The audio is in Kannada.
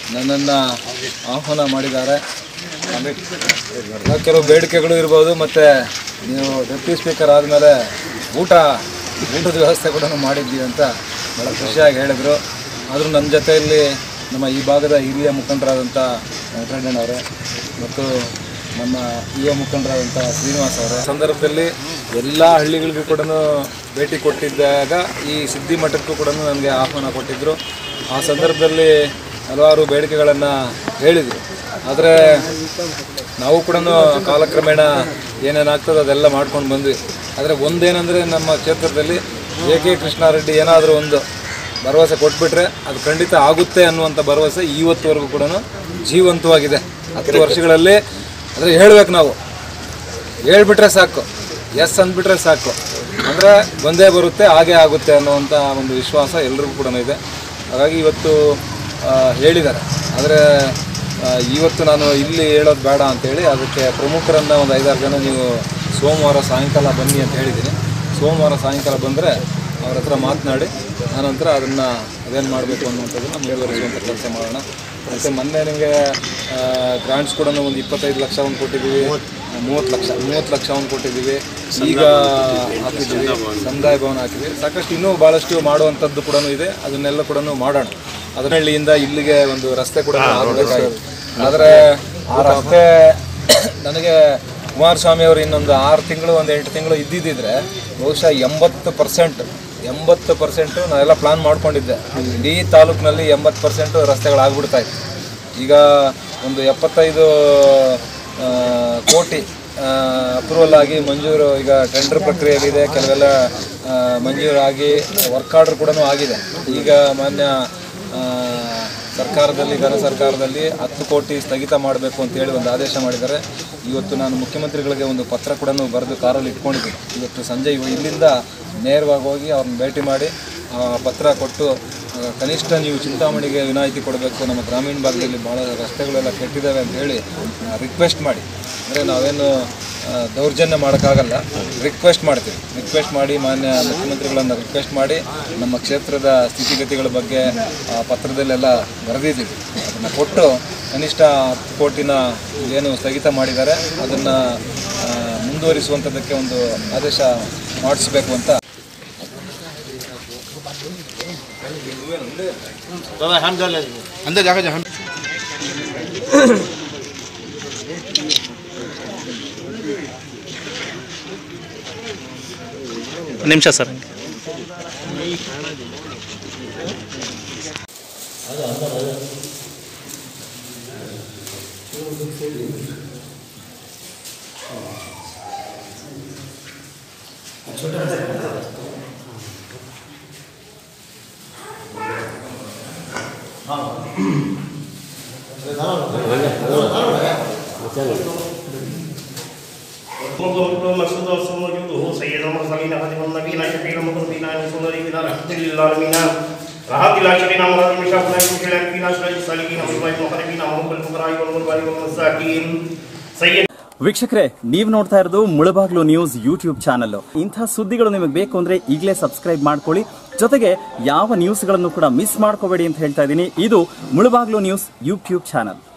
ನನ್ನನ್ನು ಆಹ್ವಾನ ಮಾಡಿದ್ದಾರೆ ಕೆಲವು ಬೇಡಿಕೆಗಳು ಇರ್ಬೋದು ಮತ್ತು ನೀವು ಡೆಪ್ಟಿ ಸ್ಪೀಕರ್ ಆದಮೇಲೆ ಊಟ ಊಟದ ವ್ಯವಸ್ಥೆ ಕೂಡ ಮಾಡಿದ್ದೀವಿ ಅಂತ ಭಾಳ ಖುಷಿಯಾಗಿ ಹೇಳಿದರು ಆದರೂ ನನ್ನ ಜೊತೆಯಲ್ಲಿ ನಮ್ಮ ಈ ಭಾಗದ ಹಿರಿಯ ಮುಖಂಡರಾದಂಥ ವೆಂಕಟರಮಣ ಅವರೇ ಮತ್ತು ನಮ್ಮ ಯುವ ಮುಖಂಡರಾದಂಥ ಶ್ರೀನಿವಾಸ್ ಅವರ ಸಂದರ್ಭದಲ್ಲಿ ಎಲ್ಲ ಹಳ್ಳಿಗಳಿಗೂ ಕೂಡ ಭೇಟಿ ಕೊಟ್ಟಿದ್ದಾಗ ಈ ಸಿದ್ಧಿ ಮಠಕ್ಕೂ ಕೂಡ ನನಗೆ ಆಹ್ವಾನ ಕೊಟ್ಟಿದ್ದರು ಆ ಸಂದರ್ಭದಲ್ಲಿ ಹಲವಾರು ಬೇಡಿಕೆಗಳನ್ನು ಹೇಳಿದರು ಆದರೆ ನಾವು ಕೂಡ ಕಾಲಕ್ರಮೇಣ ಏನೇನಾಗ್ತದೆ ಅದೆಲ್ಲ ಮಾಡ್ಕೊಂಡು ಬಂದ್ವಿ ಆದರೆ ಒಂದೇನೆಂದರೆ ನಮ್ಮ ಕ್ಷೇತ್ರದಲ್ಲಿ ಎ ಕೆ ಕೃಷ್ಣಾರೆಡ್ಡಿ ಏನಾದರೂ ಒಂದು ಭರವಸೆ ಕೊಟ್ಬಿಟ್ರೆ ಅದು ಖಂಡಿತ ಆಗುತ್ತೆ ಅನ್ನುವಂಥ ಭರವಸೆ ಇವತ್ತುವರೆಗೂ ಕೂಡ ಜೀವಂತವಾಗಿದೆ ಹತ್ತು ವರ್ಷಗಳಲ್ಲಿ ಅಂದರೆ ಹೇಳ್ಬೇಕು ನಾವು ಹೇಳ್ಬಿಟ್ರೆ ಸಾಕು ಎಸ್ ಅಂದ್ಬಿಟ್ರೆ ಸಾಕು ಅಂದರೆ ಬಂದೇ ಬರುತ್ತೆ ಹಾಗೆ ಆಗುತ್ತೆ ಅನ್ನುವಂಥ ಒಂದು ವಿಶ್ವಾಸ ಎಲ್ರಿಗೂ ಕೂಡ ಇದೆ ಹಾಗಾಗಿ ಇವತ್ತು ಆ, ಹೇಳಿದ್ದಾರೆ ಆದರೆ ಆ, ಇವತ್ತು ನಾನು ಇಲ್ಲಿ ಹೇಳೋದು ಬೇಡ ಅಂತೇಳಿ ಅದಕ್ಕೆ ಪ್ರಮುಖರನ್ನ ಒಂದು ಐದಾರು ಜನ ನೀವು ಸೋಮವಾರ ಸಾಯಂಕಾಲ ಬನ್ನಿ ಅಂತ ಹೇಳಿದ್ದೀನಿ ಸೋಮವಾರ ಸಾಯಂಕಾಲ ಬಂದರೆ ಅವ್ರ ಹತ್ರ ಮಾತನಾಡಿ ಆನಂತರ ಅದನ್ನು ಅದೇನು ಮಾಡಬೇಕು ಅನ್ನುವಂಥದ್ದನ್ನು ಮುಂದುವರಿಸುವಂಥ ಕೆಲಸ ಮಾಡೋಣ ಮತ್ತು ಮೊನ್ನೆ ನಿಮಗೆ ಗ್ರಾಂಟ್ಸ್ ಕೂಡ ಒಂದು ಇಪ್ಪತ್ತೈದು ಲಕ್ಷ ಒಂದು ಕೊಟ್ಟಿದ್ದೀವಿ ಮೂವತ್ತು ಲಕ್ಷ ಮೂವತ್ತು ಲಕ್ಷ ಒಂದು ಕೊಟ್ಟಿದ್ದೀವಿ ಈಗ ಹಾಕಿದ್ದೀವಿ ಸಮುದಾಯ ಭವನ ಹಾಕಿದ್ದೀವಿ ಸಾಕಷ್ಟು ಇನ್ನೂ ಭಾಳಷ್ಟು ಮಾಡುವಂಥದ್ದು ಕೂಡ ಇದೆ ಅದನ್ನೆಲ್ಲ ಕೂಡ ಮಾಡೋಣ ಅದರಹಳ್ಳಿಯಿಂದ ಇಲ್ಲಿಗೆ ಒಂದು ರಸ್ತೆ ಕೂಡ ಆಗಬೇಕಾಗಿದೆ ಆದರೆ ಆ ರಸ್ತೆ ನನಗೆ ಕುಮಾರಸ್ವಾಮಿ ಅವರು ಇನ್ನೊಂದು ಆರು ತಿಂಗಳು ಒಂದು ಎಂಟು ತಿಂಗಳು ಇದ್ದಿದ್ದಿದ್ರೆ ಬಹುಶಃ ಎಂಬತ್ತು ಪರ್ಸೆಂಟ್ ಎಂಬತ್ತು ಪರ್ಸೆಂಟು ನಾನೆಲ್ಲ ಪ್ಲಾನ್ ಮಾಡ್ಕೊಂಡಿದ್ದೆ ಇಡೀ ತಾಲೂಕಿನಲ್ಲಿ ಎಂಬತ್ತು ಪರ್ಸೆಂಟು ರಸ್ತೆಗಳಾಗ್ಬಿಡ್ತಾ ಇತ್ತು ಈಗ ಒಂದು ಎಪ್ಪತ್ತೈದು ಆ, ಕೋಟಿ ಅಪ್ರೂವಲ್ ಆಗಿ ಮಂಜೂರು ಈಗ ಟೆಂಡರ್ ಪ್ರಕ್ರಿಯೆಯಲ್ಲಿದೆ ಕೆಲವೆಲ್ಲ ಆ, ಮಂಜೂರಾಗಿ ವರ್ಕ್ ಆರ್ಡರ್ ಕೂಡ ಆಗಿದೆ ಈಗ ಮಾನ್ಯ ಆ, ಸರ್ಕಾರದಲ್ಲಿ ಘನ ಸರ್ಕಾರದಲ್ಲಿ ಹತ್ತು ಕೋಟಿ ಸ್ಥಗಿತ ಮಾಡಬೇಕು ಅಂತೇಳಿ ಒಂದು ಆದೇಶ ಮಾಡಿದ್ದಾರೆ ಇವತ್ತು ನಾನು ಮುಖ್ಯಮಂತ್ರಿಗಳಿಗೆ ಒಂದು ಪತ್ರ ಕೂಡ ಬರೆದು ಕಾರಲ್ಲಿ ಇಟ್ಕೊಂಡಿದ್ದೀನಿ ಇವತ್ತು ಸಂಜೆ ಇವ- ಇಲ್ಲಿಂದ ನೇರವಾಗಿ ಹೋಗಿ ಅವ್ರನ್ನ ಭೇಟಿ ಮಾಡಿ ಆ, ಪತ್ರ ಕೊಟ್ಟು ಆ, ಕನಿಷ್ಠ ನೀವು ಚಿಂತಾಮಣಿಗೆ ವಿನಾಯಿತಿ ಕೊಡಬೇಕು ನಮ್ಮ ಗ್ರಾಮೀಣ ಭಾಗದಲ್ಲಿ ಭಾಳ ರಸ್ತೆಗಳೆಲ್ಲ ಕೆಟ್ಟಿದ್ದಾವೆ ಅಂತ ಹೇಳಿ ರಿಕ್ವೆಸ್ಟ್ ಮಾಡಿ ಅಂದರೆ ನಾವೇನು ಆ, ದೌರ್ಜನ್ಯ ಮಾಡೋಕ್ಕಾಗಲ್ಲ ರಿಕ್ವೆಸ್ಟ್ ಮಾಡ್ತೀವಿ ರಿಕ್ವೆಸ್ಟ್ ಮಾಡಿ ಮಾನ್ಯ ಮುಖ್ಯಮಂತ್ರಿಗಳನ್ನು ರಿಕ್ವೆಸ್ಟ್ ಮಾಡಿ ನಮ್ಮ ಕ್ಷೇತ್ರದ ಸ್ಥಿತಿಗತಿಗಳ ಬಗ್ಗೆ ಆ ಪತ್ರದಲ್ಲೆಲ್ಲ ಬರೆದಿದ್ದೀವಿ ಅದನ್ನು ಕೊಟ್ಟು ಕನಿಷ್ಠ ಹತ್ತು ಕೋಟಿನ ಏನು ಸ್ಥಗಿತ ಮಾಡಿದ್ದಾರೆ ಅದನ್ನು ಮುಂದುವರಿಸುವಂಥದ್ದಕ್ಕೆ ಒಂದು ಆದೇಶ ಮಾಡಿಸ್ಬೇಕು ಅಂತ अंदर जाकर जा हम ನಿಮಿಷ ಸರ್ المقصود والصوم وجوده سيد المرسلين خاتم النبيين شفيع المقربين عن سنن بنا رحمة للعالمين رحمة العاشرين مراد مشاكل المشكلة فينا شرع السالكين والإبراهيم المقربين وهم الفقراء والغرباء والمساكين سيد ವೀಕ್ಷಕರೇ ನೀವು ನೋಡ್ತಾ ಇರೋದು ಮುಳಬಾಗ್ಲು ನ್ಯೂಸ್ ಯೂಟ್ಯೂಬ್ ಚಾನಲ್ ಇಂಥ ಸುದ್ದಿಗಳು ನಿಮಗೆ ಬೇಕು ಅಂದ್ರೆ ಈಗಲೇ ಸಬ್ಸ್ಕ್ರೈಬ್ ಮಾಡ್ಕೊಳ್ಳಿ ಜೊತೆಗೆ ಯಾವ ನ್ಯೂಸ್ಗಳನ್ನು ಕೂಡ ಮಿಸ್ ಮಾಡ್ಕೋಬೇಡಿ ಅಂತ ಹೇಳ್ತಾ ಇದ್ದೀನಿ ಇದು ಮುಳಬಾಗ್ಲು ನ್ಯೂಸ್ ಯೂಟ್ಯೂಬ್ ಚಾನಲ್